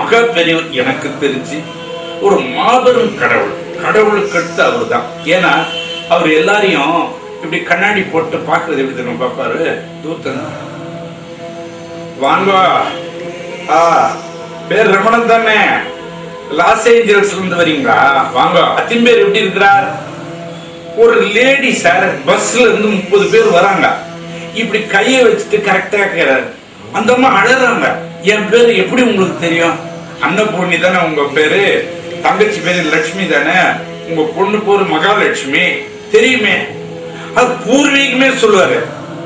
மகா பெரியவர் எனக்கு தெரிஞ்சு ஒரு மாபெரும் கடவுள் கடவுளுக்கு அடுத்து அவர் தான் ஏன்னா அவர் எல்லாரையும் இப்படி கண்ணாடி போட்டு பார்க்கறது எப்படி தெரியும் பார்ப்பாரு தூத்தன் வாங்க ஆ பேர் ரமணன் தானே லாஸ் ஏஞ்சல்ஸ்ல இருந்து வரீங்களா வாங்க அத்தின் பேர் எப்படி இருக்கிறார் ஒரு லேடி சார் பஸ்ல இருந்து முப்பது பேர் வராங்க இப்படி கையை வச்சுட்டு கரெக்டா கேக்குறாரு அந்த அம்மா அழறாங்க என் பேரு எப்படி உங்களுக்கு தெரியும் அன்னபூர்ணி தானே உங்க பேரு தங்கச்சி பேரு லட்சுமி தானே உங்க பொண்ணு பேரு மகாலட்சுமி தெரியுமே அது பூர்வீகமே சொல்லுவாரு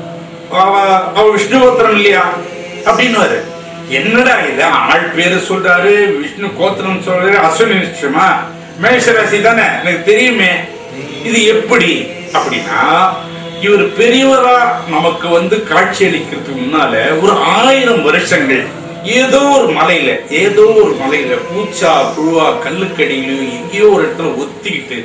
அவ அவ விஷ்ணுகோத்திரம் இல்லையா அப்படின்னு என்னடா இது ஆள் பேரு சொல்றாரு விஷ்ணு கோத்திரம் சொல்றாரு அஸ்வினி நிச்சயமா மேஷராசி தானே எனக்கு தெரியுமே இது எப்படி அப்படின்னா இவர் பெரியவரா நமக்கு வந்து காட்சி அளிக்கிறதுக்கு முன்னால ஒரு ஆயிரம் வருஷங்கள் ஏதோ ஒரு மலையில ஏதோ ஒரு மலையில பூச்சா புழுவா கல்லுக்கடியிலும் எங்கேயோ ஒரு இடத்துல ஒத்திக்கிட்டு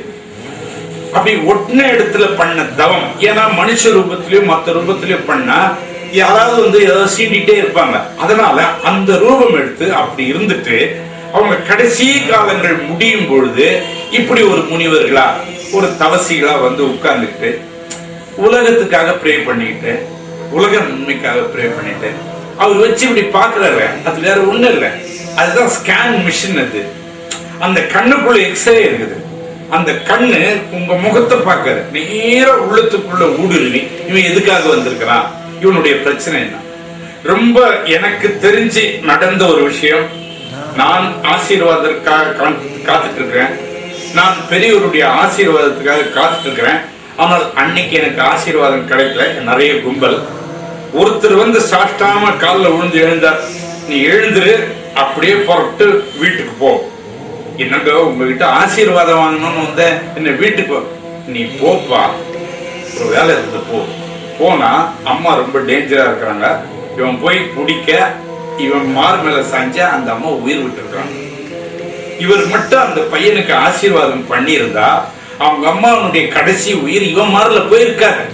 அப்படி ஒட்டின இடத்துல பண்ண தவம் ஏன்னா மனுஷ ரூபத்திலயும் மத்த ரூபத்திலயும் பண்ணா யாராவது வந்து ஏதாவது சீண்டிட்டே இருப்பாங்க அதனால அந்த ரூபம் எடுத்து அப்படி இருந்துட்டு அவங்க கடைசி காலங்கள் முடியும் பொழுது இப்படி ஒரு முனிவர்களா ஒரு தவசிகளா வந்து உட்கார்ந்துக்கிட்டு உலகத்துக்காக ப்ரே பண்ணிக்கிட்டு உலக நன்மைக்காக ப்ரே பண்ணிட்டு அவர் வச்சு இப்படி பாக்குறாரு அது வேற ஒண்ணு இல்ல அதுதான் ஸ்கேன் மிஷின் அது அந்த கண்ணுக்குள்ள எக்ஸ்ரே இருக்குது அந்த கண்ணு உங்க முகத்தை பார்க்காது நேரா உள்ளத்துக்குள்ள ஊடுருவி இவன் எதுக்காக வந்திருக்கிறான் இவனுடைய பிரச்சனை என்ன ரொம்ப எனக்கு தெரிஞ்சு நடந்த ஒரு விஷயம் நான் ஆசீர்வாதத்திற்காக கா- காத்துட்டு இருக்கிறேன் நான் பெரியவருடைய ஆசீர்வாதத்துக்காக காத்துட்டு இருக்கிறேன் ஆனால் அன்னைக்கு எனக்கு ஆசீர்வாதம் கிடைக்கல நிறைய கும்பல் ஒருத்தர் வந்து சாஷ்டாம காலில் விழுந்து எழுந்தார் நீ எழுந்துரு அப்படியே புறப்பட்டு வீட்டுக்கு போ என்னங்க உங்ககிட்ட ஆசீர்வாதம் வாங்கணும்னு வந்த என்ன வீட்டுக்கு வா. நீ போப்பா ஒரு வேலை இருந்து போ போனா அம்மா ரொம்ப டேஞ்சரா இருக்கிறாங்க இவன் போய் குடிக்க இவன் மார் மேல சாஞ்சா அந்த அம்மா உயிர் விட்டுருக்காங்க இவர் மட்டும் அந்த பையனுக்கு ஆசீர்வாதம் பண்ணியிருந்தா அவங்க அம்மாவனுடைய கடைசி உயிர் இவன் மாறல போயிருக்காரு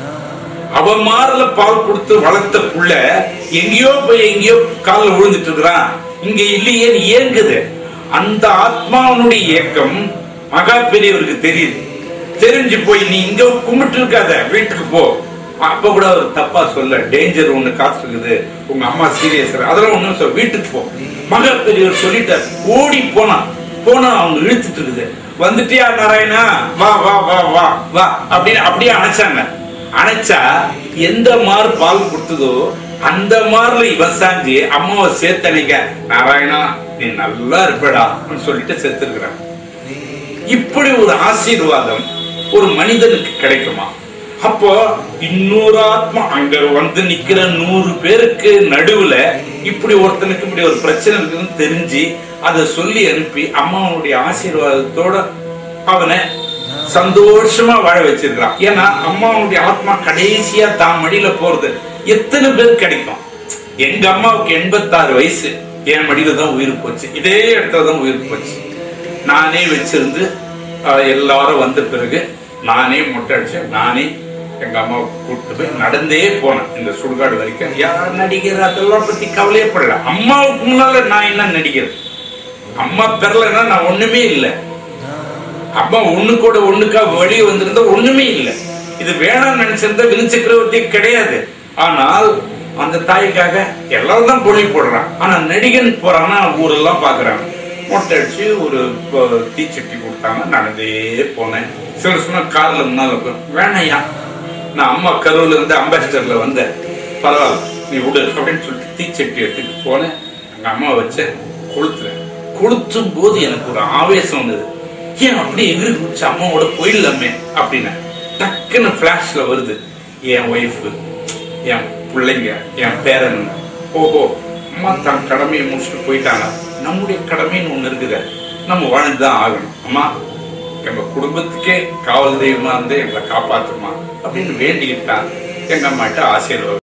அவ மாறல பால் கொடுத்து வளர்த்த புள்ள எங்கேயோ போய் எங்கேயோ காலில் விழுந்துட்டு இருக்கிறான் இங்க இல்லையே ஏங்குது அந்த ஆத்மாவனுடைய இயக்கம் மகா பெரியவருக்கு தெரியுது தெரிஞ்சு போய் நீ இங்க கும்பிட்டு இருக்காத வீட்டுக்கு போ அப்ப கூட அவர் தப்பா சொல்ல டேஞ்சர் ஒண்ணு காசு இருக்குது உங்க அம்மா சீரியஸ் அதெல்லாம் ஒண்ணும் சொல்ல வீட்டுக்கு போ மகா பெரியவர் சொல்லிட்டார் ஓடி போனான் போனா அவங்க இழுத்துட்டு இருக்குது வந்துட்டியா நாராயணா வா வா வா வா வா அப்படின்னு அப்படியே அணைச்சாங்க அணைச்சா எந்த மார் பால் கொடுத்ததோ அந்த மார்ல இவன் சாஞ்சி அம்மாவை சேர்த்தனைக்க நாராயணா நீ நல்லா இருப்படா சொல்லிட்டு செத்துருக்கிறான் இப்படி ஒரு ஆசீர்வாதம் ஒரு மனிதனுக்கு கிடைக்குமா அப்போ இன்னொரு ஆத்மா அங்க வந்து நிக்கிற நூறு பேருக்கு நடுவுல இப்படி ஒருத்தனுக்கு இப்படி ஒரு பிரச்சனை இருக்குன்னு தெரிஞ்சு அதை சொல்லி அனுப்பி அம்மாவனுடைய ஆசீர்வாதத்தோட அவனை சந்தோஷமா வாழ வச்சிருக்கிறான் ஏன்னா அம்மாவனுடைய ஆத்மா கடைசியா தான் மடியில போறது எத்தனை பேர் கிடைக்கும் எங்க அம்மாவுக்கு எண்பத்தாறு வயசு என் மடியில தான் உயிர் போச்சு இதே இடத்துல தான் உயிர் போச்சு நானே வச்சிருந்து அஹ், எல்லாரும் வந்த பிறகு நானே மொட்டை அடிச்சு நானே எங்க அம்மாவை கூப்பிட்டு போய் நடந்தே போனேன் இந்த சுடுகாடு வரைக்கும் யார் நடிகர் அதெல்லாம் பத்தி கவலையே படல அம்மாவுக்கு முன்னால நான் என்ன நடிகர் அம்மா பெறலைன்னா நான் ஒண்ணுமே இல்லை அம்மா ஒண்ணு கூட ஒண்ணுக்கா வெளியே வந்திருந்தா ஒண்ணுமே இல்லை இது வேணாம்னு நினைச்சிருந்தா வினு சக்கரவர்த்தி கிடையாது ஆனால் அந்த தாய்க்காக எல்லாரும் தான் பொழி போடுறான் ஆனா நடிகன் போறான்னா ஊரெல்லாம் பாக்குறாங்க மொட்டை அடிச்சு ஒரு ப- தீச்சட்டி கொடுத்தாங்க நடந்தே போனேன் சில சமயம் கார்ல முன்னால போய் வேணாயா நான் அம்மா கரூர்ல இருந்து அம்பாசிடர்ல வந்தேன் பரவாயில்ல நீ விடு அப்படின்னு சொல்லிட்டு தீச்சட்டி எடுத்துட்டு போனேன் எங்க அம்மா வச்ச கொளுத்துறேன் கொளுத்தும் போது எனக்கு ஒரு ஆவேசம் வந்தது ஏன் அப்படி எகிரி குடிச்சு அம்மாவோட போயிடலாமே அப்படின்னு டக்குன்னு ஃபிளாஷ்ல வருது என் ஒய்ஃபு என் பிள்ளைங்க என் பேரன் ஓஹோ அம்மா தன் கடமையை முடிச்சுட்டு போயிட்டாங்க நம்முடைய கடமைன்னு ஒண்ணு இருக்குது நம்ம வாழ்ந்துதான் ஆகணும் அம்மா எங்க குடும்பத்துக்கே காவல் தெய்வமா இருந்து எங்களை காப்பாத்துமா அப்படின்னு வேண்டிக்கிட்டான் எங்க அம்மாட்ட ஆசீர்வாதம்